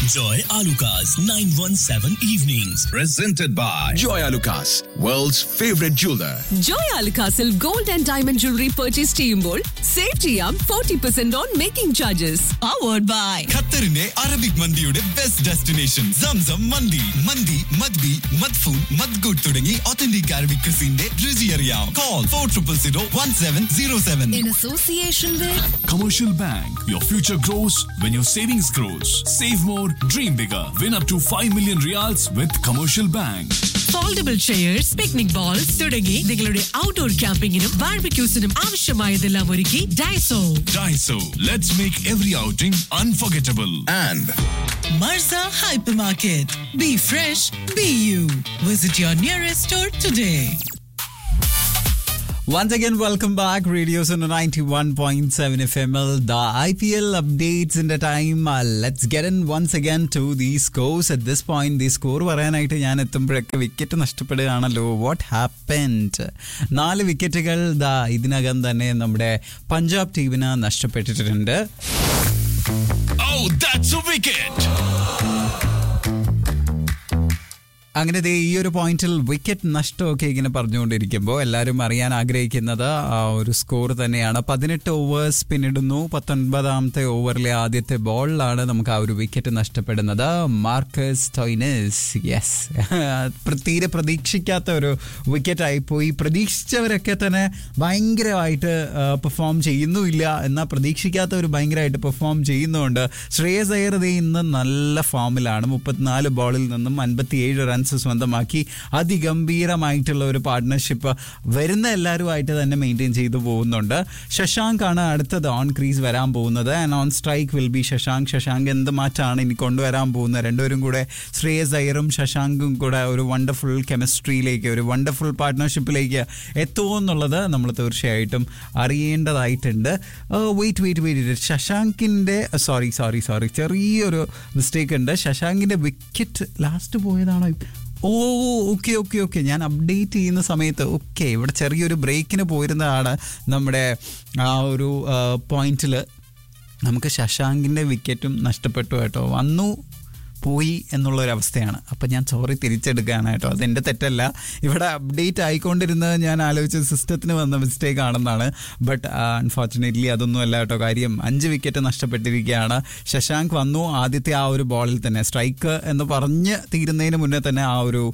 Joy Alukas 917 Evenings. presented by Joy Lucas, world's favorite jeweler. Joy അൽക്കാസിൽ gold and diamond jewellery purchase ചെയ്യുമ്പോൾ save ചെയ്യാം forty percent on making charges powered by ഖത്തറിന്റെ Arabic മന്തിയുടെ best destination Zamzam Mandi മന്തി മദ്ബി മദ്ഫൂൺ മദ്ഗുഡ് തുടങ്ങി ഒത്തന്റിക് അറബിക് ക്രിസിന്റെ രുചി അറിയാം call four triple zero one seven zero seven in association with Commercial Bank. Your future grows when your savings grows. Save more, dream bigger. Win up to 5 million reals with Commercial Bank. Foldable chairs picnic bowls തുടങ്ങി നിങ്ങളുടെ outdoor ക്യാമ്പിങ്ങിനും ബാർബിക്യൂസിനും ആവശ്യമായതെല്ലാം ഒരുക്കി Daiso Daiso. Let's make every outing unforgettable. And Marza hypermarket be fresh be you visit your nearest store today Once again, welcome back. Radio's on 91.7 FML. The IPL updates in the time. Uh, let's get in once again to the scores. At this point, the score പറയാനായിട്ട് ഞാൻ എത്തുമ്പോഴൊക്കെ വിക്കറ്റ് നഷ്ടപ്പെടുകയാണല്ലോ what happened നാല് വിക്കറ്റുകൾ ദാ ഇതിനകം തന്നെ നമ്മുടെ പഞ്ചാബ് ടീമിന് നഷ്ടപ്പെട്ടിട്ടുണ്ട് Oh, that's a wicket! അങ്ങനെ ദേ ഈ ഒരു പോയിന്റിൽ വിക്കറ്റ് നഷ്ടമൊക്കെ ഇങ്ങനെ പറഞ്ഞുകൊണ്ടിരിക്കുമ്പോൾ എല്ലാവരും അറിയാൻ ആഗ്രഹിക്കുന്നത് ആ ഒരു സ്കോർ തന്നെയാണ് പതിനെട്ട് ഓവേഴ്സ് പിന്നിടുന്നു പത്തൊൻപതാമത്തെ ഓവറിലെ ആദ്യത്തെ ബോളിലാണ് നമുക്ക് ആ ഒരു വിക്കറ്റ് നഷ്ടപ്പെടുന്നത് മാർക്കസ് ടോയിനസ് യെസ് തീരെ പ്രതീക്ഷിക്കാത്ത ഒരു വിക്കറ്റ് ആയിപ്പോയി പ്രതീക്ഷിച്ചവരൊക്കെ തന്നെ ഭയങ്കരമായിട്ട് പെർഫോം ചെയ്യുന്നുമില്ല എന്നാൽ പ്രതീക്ഷിക്കാത്ത ഒരു ഭയങ്കരമായിട്ട് പെർഫോം ചെയ്യുന്നുണ്ട് ശ്രേയസ് അയ്യർ ദേ ഇന്ന് നല്ല ഫോമിലാണ് മുപ്പത്തിനാല് ബോളിൽ നിന്നും അൻപത്തിയേഴ് റൺസ് സ്വന്തമാക്കി അതിഗംഭീരമായിട്ടുള്ള ഒരു പാർട്ട്ണർഷിപ്പ് വരുന്ന എല്ലാവരുമായിട്ട് തന്നെ മെയിൻറ്റെയിൻ ചെയ്തു പോകുന്നുണ്ട് ശശാങ്ക് ആണ് അടുത്തത് ഓൺ ക്രീസ് വരാൻ പോകുന്നത് and on strike will be Shashank Shashank എന്ത് മാറ്റാണ് ഇനി കൊണ്ടുവരാൻ പോകുന്നത് രണ്ടുപേരും കൂടെ ശ്രേയസ് അയ്യറും ശശാങ്കും കൂടെ ഒരു വണ്ടർഫുൾ കെമിസ്ട്രിയിലേക്ക് ഒരു വണ്ടർഫുൾ പാർട്ട്ണർഷിപ്പിലേക്ക് എത്തുമോ എന്നുള്ളത് നമ്മൾ തീർച്ചയായിട്ടും അറിയേണ്ടതായിട്ടുണ്ട് വെയിറ്റ് വെയിറ്റ് വെയിറ്റ് ശശാങ്കിൻ്റെ സോറി സോറി സോറി ചെറിയൊരു മിസ്റ്റേക്ക് ഉണ്ട് ശശാങ്കിൻ്റെ വിക്കറ്റ് ലാസ്റ്റ് പോയതാണോ ഓ ഓക്കെ ഓക്കെ ഓക്കെ ഞാൻ അപ്ഡേറ്റ് ചെയ്യുന്ന സമയത്ത് ഓക്കെ ഇവിടെ ചെറിയൊരു ബ്രേക്കിന് പോയിരുന്നതാണ് നമ്മുടെ ആ ഒരു പോയിന്റിൽ നമുക്ക് ശശാങ്കിൻ്റെ വിക്കറ്റും നഷ്ടപ്പെട്ടു കേട്ടോ വന്നു പോയി എന്നുള്ളൊരവസ്ഥയാണ് അപ്പം ഞാൻ സോറി തിരിച്ചെടുക്കുകയാണ് കേട്ടോ അതെൻ്റെ തെറ്റല്ല ഇവിടെ അപ്ഡേറ്റ് ആയിക്കൊണ്ടിരുന്നത് ഞാൻ ആലോചിച്ച സിസ്റ്റത്തിന് വന്ന മിസ്റ്റേക്ക് ആണെന്നാണ് ബട്ട് അൺഫോർച്ചുനേറ്റ്ലി അതൊന്നും അല്ല കേട്ടോ കാര്യം അഞ്ച് വിക്കറ്റ് നഷ്ടപ്പെട്ടിരിക്കുകയാണ് ശശാങ്ക് വന്നു ആദ്യത്തെ ആ ഒരു ബോളിൽ തന്നെ സ്ട്രൈക്ക് എന്ന് പറഞ്ഞ് തീരുന്നതിന് മുന്നേ തന്നെ ആ ഒരു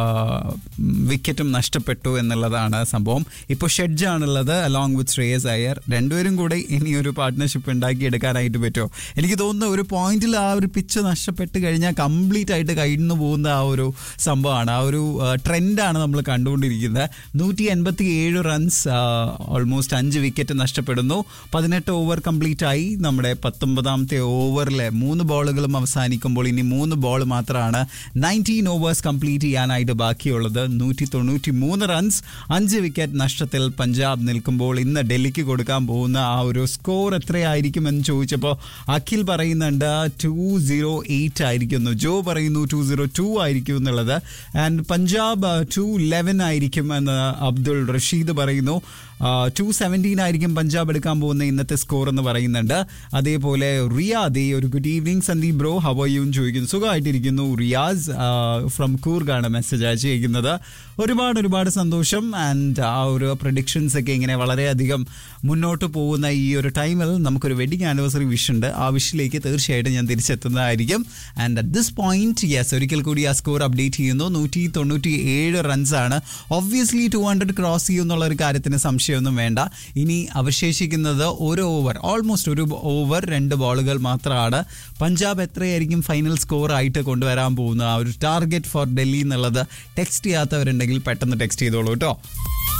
വിക്കറ്റും നഷ്ടപ്പെട്ടു എന്നുള്ളതാണ് സംഭവം ഇപ്പോൾ ഷെഡ്ജാണുള്ളത് അലോങ് വിത്ത് ശ്രേയസ് അയ്യർ രണ്ടുപേരും കൂടെ ഇനി ഒരു പാർട്ട്ണർഷിപ്പ് ഉണ്ടാക്കി എടുക്കാനായിട്ട് പറ്റുമോ എനിക്ക് തോന്നുന്നു ഒരു പോയിന്റിൽ ആ ഒരു പിച്ച് നഷ്ടപ്പെട്ട് കഴിഞ്ഞാൽ കംപ്ലീറ്റ് ആയിട്ട് കഴിഞ്ഞു പോകുന്ന ആ ഒരു സംഭവമാണ് ആ ഒരു ട്രെൻഡാണ് നമ്മൾ കണ്ടുകൊണ്ടിരിക്കുന്നത് നൂറ്റി എൺപത്തി ഏഴ് റൺസ് ഓൾമോസ്റ്റ് അഞ്ച് വിക്കറ്റ് നഷ്ടപ്പെടുന്നു പതിനെട്ട് ഓവർ കംപ്ലീറ്റ് ആയി നമ്മുടെ പത്തൊമ്പതാമത്തെ ഓവറിലെ മൂന്ന് ബോളുകളും അവസാനിക്കുമ്പോൾ ഇനി മൂന്ന് ബോൾ മാത്രമാണ് നയൻറ്റീൻ ഓവേഴ്സ് കംപ്ലീറ്റ് ചെയ്യാനായിട്ട് ബാക്കിയുള്ളത് നൂറ്റി തൊണ്ണൂറ്റി മൂന്ന് റൺസ് അഞ്ച് വിക്കറ്റ് നഷ്ടത്തിൽ പഞ്ചാബ് നിൽക്കുമ്പോൾ ഇന്ന് ഡൽഹിക്ക് കൊടുക്കാൻ പോകുന്ന ആ ഒരു സ്കോർ എത്രയായിരിക്കും എന്ന് ചോദിച്ചപ്പോൾ അഖിൽ പറയുന്നുണ്ട് ടു സീറോ എയ്റ്റ് ആയിരിക്കുന്നു ജോ പറയുന്നു ടു സീറോ ടു ആയിരിക്കും എന്നുള്ളത് ആൻഡ് പഞ്ചാബ് ടു ലെവൻ ആയിരിക്കും എന്ന് അബ്ദുൾ റഷീദ് പറയുന്നു ടു സെവൻറ്റീൻ ആയിരിക്കും പഞ്ചാബ് എടുക്കാൻ പോകുന്ന ഇന്നത്തെ സ്കോർ എന്ന് പറയുന്നുണ്ട് അതേപോലെ റിയാദ് ഒരു ഗുഡ് ഈവനിങ് സന്ദീപ് ബ്രോ ഹവയും ചോദിക്കുന്നു സുഖമായിട്ടിരിക്കുന്നു റിയാസ് ഫ്രം കൂർഗാണ് മെസ്സേജ് അയച്ചിരിക്കുന്നത് ഒരുപാട് ഒരുപാട് സന്തോഷം ആൻഡ് ആ ഒരു പ്രഡിക്ഷൻസ് ഒക്കെ ഇങ്ങനെ വളരെയധികം മുന്നോട്ട് പോകുന്ന ഈ ഒരു ടൈമിൽ നമുക്കൊരു വെഡിങ് ആനിവേഴ്സറി വിഷ് ഉണ്ട് ആ വിഷിലേക്ക് തീർച്ചയായിട്ടും ഞാൻ തിരിച്ചെത്തുന്നതായിരിക്കും and at this point yes ഒരിക്കൽ കൂടി ആ സ്കോർ അപ്ഡേറ്റ് ചെയ്യുന്നു നൂറ്റി തൊണ്ണൂറ്റി ഏഴ് റൺസാണ് ഒബ്വിയസ്ലി ടു ഹൺഡ്രഡ് ക്രോസ് ചെയ്യും എന്നുള്ള ഒരു കാര്യത്തിന് സംശയമൊന്നും വേണ്ട ഇനി അവശേഷിക്കുന്നത് ഒരു ഓവർ ഓൾമോസ്റ്റ് ഒരു ഓവർ രണ്ട് ബോളുകൾ മാത്രമാണ് പഞ്ചാബ് എത്രയായിരിക്കും ഫൈനൽ സ്കോർ ആയിട്ട് കൊണ്ടുവരാൻ പോകുന്ന ആ ഒരു ടാർഗറ്റ് ഫോർ ഡൽഹി എന്നുള്ളത് ടെക്സ്റ്റ് ചെയ്യാത്തവരുണ്ടെങ്കിൽ പെട്ടെന്ന് ടെക്സ്റ്റ് ചെയ്തോളൂ കേട്ടോ